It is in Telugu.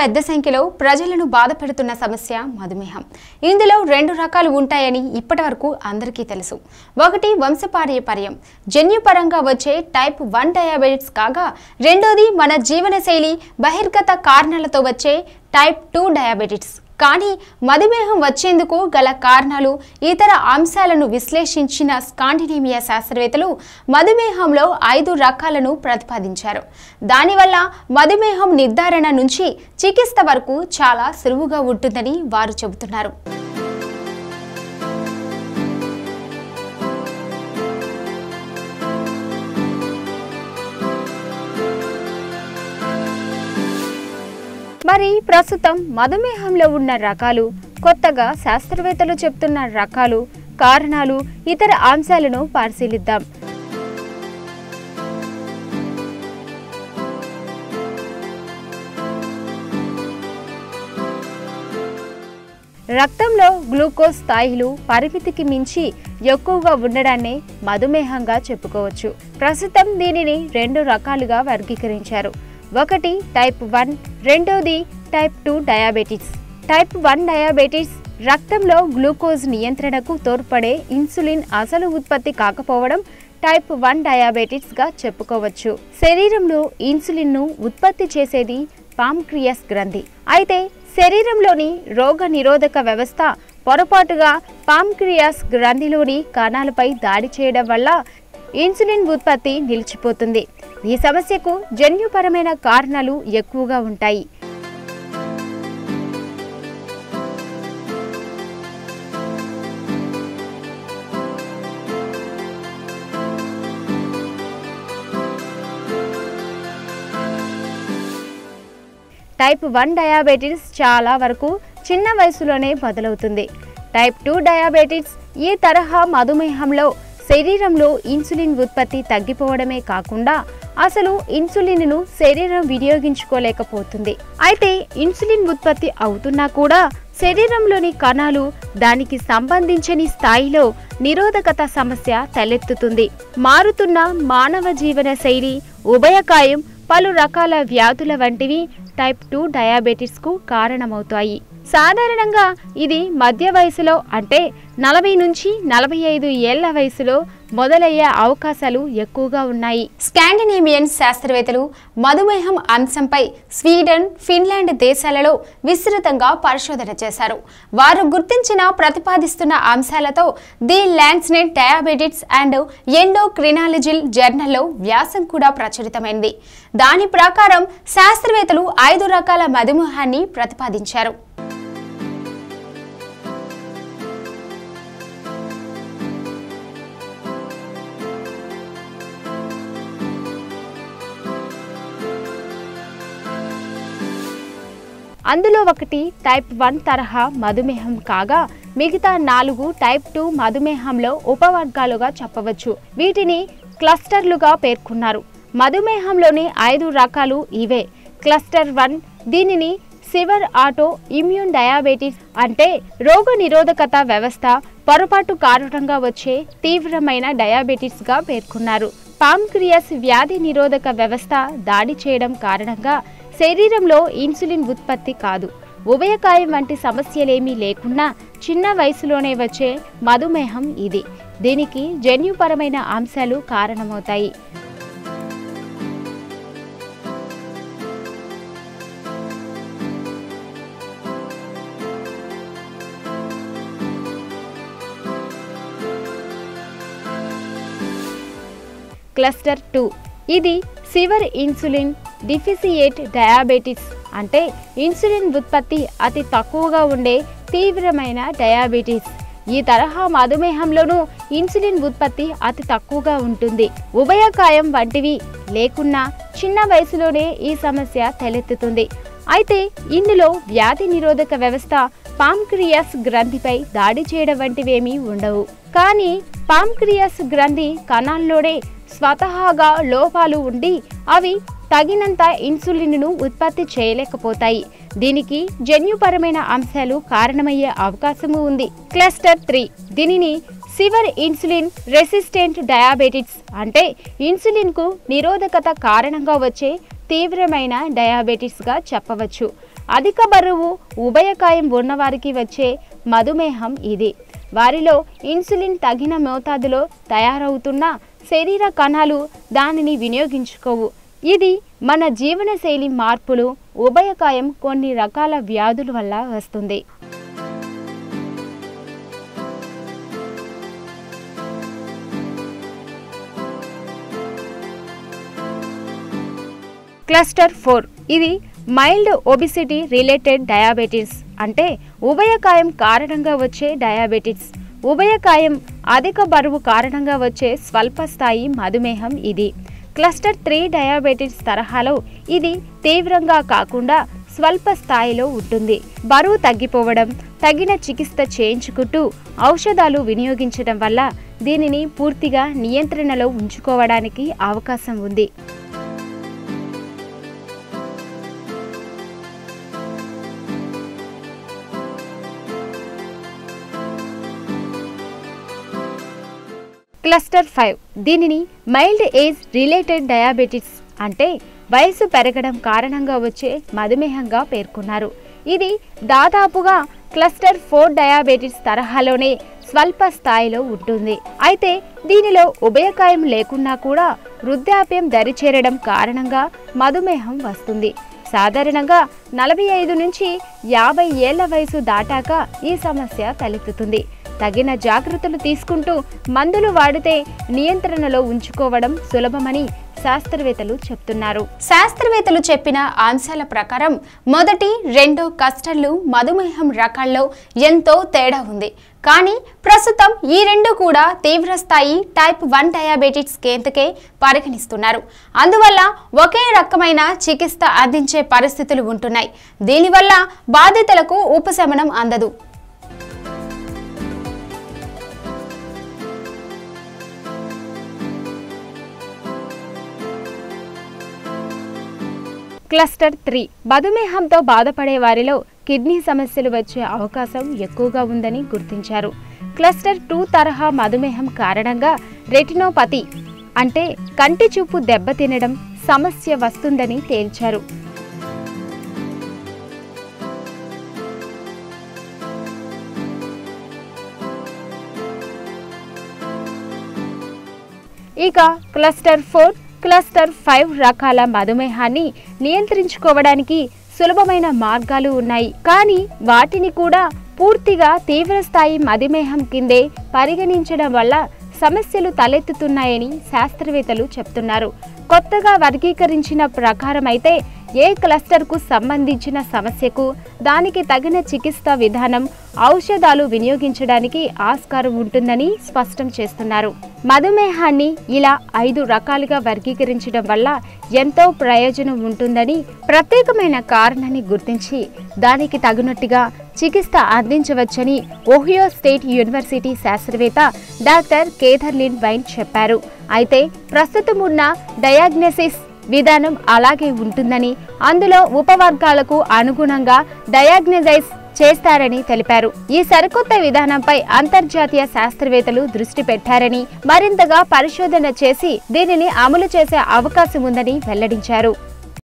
పెద్ద సంఖ్యలో ప్రజలను బాధపెడుతున్న సమస్య మధుమేహం ఇందులో రెండు రకాలు ఉంటాయని ఇప్పటివరకు అందరికీ తెలుసు ఒకటి వంశపారంపర్యం జన్యుపరంగా వచ్చే టైప్ వన్ డయాబెటిస్ కాగా రెండోది మన జీవనశైలి బహిర్గత కారణాలతో వచ్చే టైప్ టూ డయాబెటిస్ కానీ మధుమేహం వచ్చేందుకు గల కారణాలు ఇతర అంశాలను విశ్లేషించిన స్కాండినేమియా శాస్త్రవేత్తలు మధుమేహంలో ఐదు రకాలను ప్రతిపాదించారు దానివల్ల మధుమేహం నిర్ధారణ నుంచి చికిత్స వరకు చాలా సులువుగా ఉంటుందని వారు చెబుతున్నారు మరి ప్రస్తుతం మధుమేహంలో ఉన్న రకాలు కొత్తగా శాస్త్రవేత్తలు చెప్తున్న రకాలు కారణాలు ఇతర అంశాలను పరిశీలిద్దాం రక్తంలో గ్లూకోజ్ స్థాయిలు పరిమితికి మించి ఎక్కువగా ఉండడాన్ని మధుమేహంగా చెప్పుకోవచ్చు ప్రస్తుతం దీనిని రెండు రకాలుగా వర్గీకరించారు ఒకటి టైప్ వన్ రెండోది type two diabetes type one diabetes రక్తంలో గ్లూకోజ్ నియంత్రణకు తోడ్పడే ఇన్సులిన్ అసలు ఉత్పత్తి కాకపోవడం టైప్ వన్ డయాబెటిస్ గా చెప్పుకోవచ్చు శరీరంలో ఇన్సులిన్ ను ఉత్పత్తి చేసేది పాంక్రియాస్ గ్రంథి అయితే శరీరంలోని రోగ నిరోధక వ్యవస్థ పొరపాటుగా పాంక్రియాస్ గ్రంథిలోని కణాలపై దాడి చేయడం వల్ల ఇన్సులిన్ ఉత్పత్తి నిలిచిపోతుంది ఈ సమస్యకు జన్యుపరమైన కారణాలు ఎక్కువగా ఉంటాయి టైప్ వన్ డయాబెటిస్ చాలా వరకు చిన్న వయసులోనే మొదలవుతుంది టైప్ టూ డయాబెటిస్ ఈ తరహా మధుమేహంలో శరీరంలో ఇన్సులిన్ ఉత్పత్తి తగ్గిపోవడమే కాకుండా అసలు ఇన్సులిన్ను శరీరం వినియోగించుకోలేకపోతుంది అయితే ఇన్సులిన్ ఉత్పత్తి అవుతున్నా కూడా శరీరంలోని కణాలు దానికి సంబంధించని స్థాయిలో నిరోధకత సమస్య తలెత్తుతుంది మారుతున్న మానవ జీవన శైలి ఉభయకాయం పలు రకాల వ్యాధుల వంటివి టైప్ టూ డయాబెటిస్కు కారణమవుతాయి సాధారణంగా ఇది మధ్య వయసులో అంటే నలభై నుంచి నలభై ఐదు ఏళ్ల వయసులో మొదలయ్యే అవకాశాలు ఎక్కువగా ఉన్నాయి స్కాండినేమియన్ శాస్త్రవేత్తలు మధుమేహం అంశంపై స్వీడన్ ఫిన్లాండ్ దేశాలలో విస్తృతంగా పరిశోధన చేశారు వారు గుర్తించిన ప్రతిపాదిస్తున్న అంశాలతో the Lancet diabetics and endocrinology జర్నల్లో వ్యాసం కూడా ప్రచురితమైంది దాని ప్రకారం శాస్త్రవేత్తలు ఐదు రకాల మధుమేహాన్ని ప్రతిపాదించారు అందులో ఒకటి టైప్ వన్ తరహా మధుమేహం కాగా మిగతా నాలుగు టైప్ టూ మధుమేహంలో ఉపవర్గాలుగా చెప్పవచ్చు వీటిని క్లస్టర్లుగా పేర్కొన్నారు మధుమేహంలోని ఐదు రకాలు ఇవే క్లస్టర్ వన్ దీనిని సివర్ ఆటో ఇమ్యూన్ డయాబెటిస్ అంటే రోగ నిరోధకత వ్యవస్థ పొరపాటు కారణంగా వచ్చే తీవ్రమైన డయాబెటిస్గా పేర్కొన్నారు పాంక్రియాస్ వ్యాధి నిరోధక వ్యవస్థ దాడి చేయడం కారణంగా శరీరంలో ఇన్సులిన్ ఉత్పత్తి కాదు ఉభయకాయం వంటి సమస్యలేమీ లేకున్నా చిన్న వయసులోనే వచ్చే మధుమేహం ఇది దీనికి జన్యుపరమైన అంశాలు కారణమవుతాయి క్లస్టర్ టూ ఇది సివర్ ఇన్సులిన్ డిఫిసియేట్ డయాబెటిస్ అంటే ఇన్సులిన్ ఉత్పత్తి అతి తక్కువగా ఉండే తీవ్రమైన డయాబెటిస్ ఈ తరహా మధుమేహంలోనూ ఇన్సులిన్ ఉత్పత్తి అతి తక్కువగా ఉంటుంది ఉభయకాయం వంటివి లేకున్నా చిన్న వయసులోనే ఈ సమస్య తలెత్తుతుంది అయితే ఇందులో వ్యాధి నిరోధక వ్యవస్థ పాంక్రియాస్ గ్రంథిపై దాడి చేయడం వంటివేమీ ఉండవు కానీ పాంక్రియాస్ గ్రంథి కణాల్లోనే స్వతహాగా లోపాలు ఉండి అవి తగినంత ఇన్సులిన్ను ఉత్పత్తి చేయలేకపోతాయి దీనికి జన్యుపరమైన అంశాలు కారణమయ్యే అవకాశము ఉంది క్లస్టర్ త్రీ దీనిని సివర్ ఇన్సులిన్ రెసిస్టెంట్ డయాబెటిక్స్ అంటే ఇన్సులిన్కు నిరోధకత కారణంగా వచ్చే తీవ్రమైన డయాబెటిస్గా చెప్పవచ్చు అధిక బరువు ఉభయకాయం ఉన్నవారికి వచ్చే మధుమేహం ఇది వారిలో ఇన్సులిన్ తగిన మోతాదులో తయారవుతున్న శరీర కణాలు దానిని వినియోగించుకోవు ఇది మన జీవనశైలి మార్పులు ఉభయకాయం కొన్ని రకాల వ్యాధుల వల్ల వస్తుంది క్లస్టర్ ఫోర్ ఇది మైల్డ్ ఒబిసిటీ రిలేటెడ్ డయాబెటీస్ అంటే ఉభయకాయం కారణంగా వచ్చే డయాబెటీస్ ఉభయకాయం అధిక బరువు కారణంగా వచ్చే స్వల్ప స్థాయి మధుమేహం ఇది క్లస్టర్ త్రీ డయాబెటీస్ తరహాలో ఇది తీవ్రంగా కాకుండా స్వల్ప స్థాయిలో ఉంటుంది బరువు తగ్గిపోవడం తగిన చికిత్స చేయించుకుంటూ ఔషధాలు వినియోగించడం వల్ల దీనిని పూర్తిగా నియంత్రణలో ఉంచుకోవడానికి అవకాశం ఉంది క్లస్టర్ ఫైవ్ దీనిని మైల్డ్ ఏజ్ రిలేటెడ్ డయాబెటిస్ అంటే వయసు పెరగడం కారణంగా వచ్చే మధుమేహంగా పేర్కొన్నారు ఇది దాదాపుగా క్లస్టర్ ఫోర్ డయాబెటిస్ తరహాలోనే స్వల్ప స్థాయిలో ఉంటుంది అయితే దీనిలో ఉభయకాయం లేకున్నా కూడా వృద్ధాప్యం దరిచేరడం కారణంగా మధుమేహం వస్తుంది సాధారణంగా నలభై ఐదు నుంచి యాభై ఏళ్ల వయసు దాటాక ఈ సమస్య తలెత్తుతుంది తగిన జాగ్రత్తలు తీసుకుంటూ మందులు వాడితే నియంత్రణలో ఉంచుకోవడం సులభమని శాస్త్రవేత్తలు చెప్తున్నారు శాస్త్రవేత్తలు చెప్పిన అంశాల ప్రకారం మొదటి రెండో కస్టర్లు మధుమేహం రకాల్లో ఎంతో తేడా ఉంది కానీ ప్రస్తుతం ఈ రెండు కూడా తీవ్రస్థాయి టైప్ వన్ డయాబెటిక్స్ కేంద్రకే పరిగణిస్తున్నారు అందువల్ల ఒకే రకమైన చికిత్స అందించే పరిస్థితులు ఉంటున్నాయి దీనివల్ల బాధితులకు ఉపశమనం అందదు క్లస్టర్ త్రీ మధుమేహంతో బాధపడే వారిలో కిడ్నీ సమస్యలు వచ్చే అవకాశం ఎక్కువగా ఉందని గుర్తించారు క్లస్టర్ టూ తరహా మధుమేహం కారణంగా రెటినోపతి అంటే కంటి చూపు దెబ్బతినడం సమస్య వస్తుందని తేల్చారు ఇక క్లస్టర్ ఫోర్ క్లస్టర్ ఫైవ్ రకాల మధుమేహాన్ని నియంత్రించుకోవడానికి సులభమైన మార్గాలు ఉన్నాయి కానీ వాటిని కూడా పూర్తిగా తీవ్రస్థాయి మధుమేహం కిందే పరిగణించడం వల్ల సమస్యలు తలెత్తుతున్నాయని శాస్త్రవేత్తలు చెప్తున్నారు కొత్తగా వర్గీకరించిన ప్రకారం అయితే ఏ క్లస్టర్కు సంబంధించిన సమస్యకు దానికి తగిన చికిత్స విధానం ఔషధాలు వినియోగించడానికి ఆస్కారం ఉంటుందని స్పష్టం చేస్తున్నారు మధుమేహాన్ని ఇలా ఐదు రకాలుగా వర్గీకరించడం వల్ల ఎంతో ప్రయోజనం ఉంటుందని ప్రత్యేకమైన కారణాన్ని గుర్తించి దానికి తగినట్టుగా చికిత్స అందించవచ్చని ఓహియో స్టేట్ యూనివర్సిటీ శాస్త్రవేత్త డాక్టర్ కేథర్లిన్ వైన్ చెప్పారు అయితే ప్రస్తుతం ఉన్న డయాగ్నోసిస్ విధానం అలాగే ఉంటుందని అందులో ఉపవర్గాలకు అనుగుణంగా డయాగ్నోజైజ్ చేస్తారని తెలిపారు ఈ సరికొత్త విధానంపై అంతర్జాతీయ శాస్త్రవేత్తలు దృష్టి పెట్టారని మరింతగా పరిశోధన చేసి దీనిని అమలు చేసే అవకాశం ఉందని వెల్లడించారు